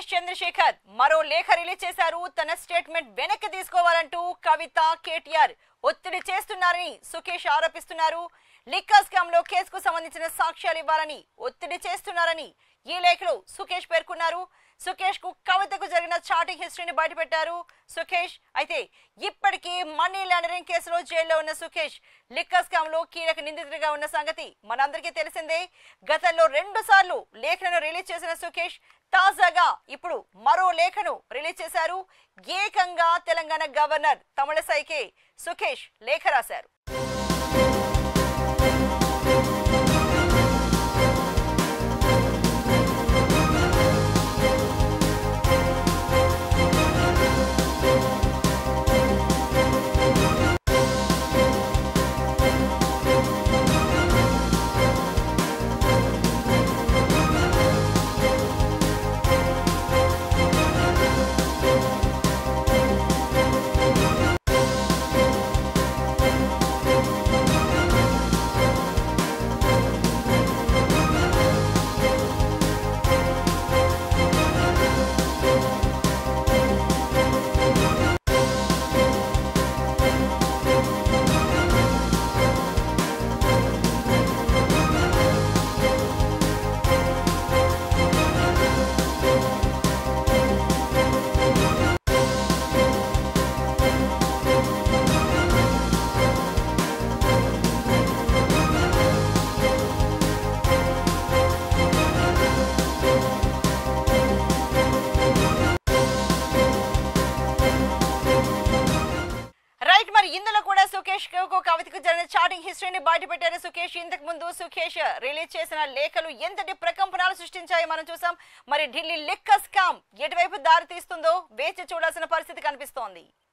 సుకేష్ చంద్రశేఖర్ మరో లేఖ రిలీజ్ చేశారు తన స్టేట్మెంట్ వెనక్కి తీసుకోవాలంటూ కవిత కేటీఆర్ ఒత్తిడి చేస్తున్నారని సుకేష్ ఆరోపిస్తున్నారు లిక్కర్ స్కామ్ లో కేసుకు సంబంధించిన సాక్ష్యాలు ఇవ్వాలని ఒత్తిడి చేస్తున్నారని ఈ లేఖలో సుకేష్ పేర్కొన్నారు సుకేష్ కు కవితకు జరిగిన చాటింగ్ హిస్టరీని బయటపెట్టారు సుకేష్ అయితే ఇప్పటికీ మనీ లాండరింగ్ కేసులో జైల్లో ఉన్న సుకేష్ లిక్కర్ స్కామ్ లో కీలక నిందితుడిగా ఉన్న సంగతి మనందరికీ తెలిసిందే గతంలో రెండు సార్లు లేఖలను రిలీజ్ చేసిన సుకేష్ తాజాగా ఇప్పుడు మరో లేఖను రిలీజ్ చేశారు ఏకంగా తెలంగాణ గవర్నర్ తమిళసైకే సుకేష్ లేఖ రాశారు రైట్ మరి ఇందులో కూడా సుకేష్ కు కవితకు జరిగిన చాటింగ్ హిస్టరీని బయట పెట్టారు సుకేష్ ఇంతకు ముందు సుకేష్ రిలీజ్ చేసిన లేఖలు ఎంతటి ప్రకంపనాలు సృష్టించాయో మనం చూసాం మరి ఢిల్లీ లిక్కర్ స్కామ్ ఎటువైపు దారి తీస్తుందో వేచి చూడాల్సిన పరిస్థితి కనిపిస్తోంది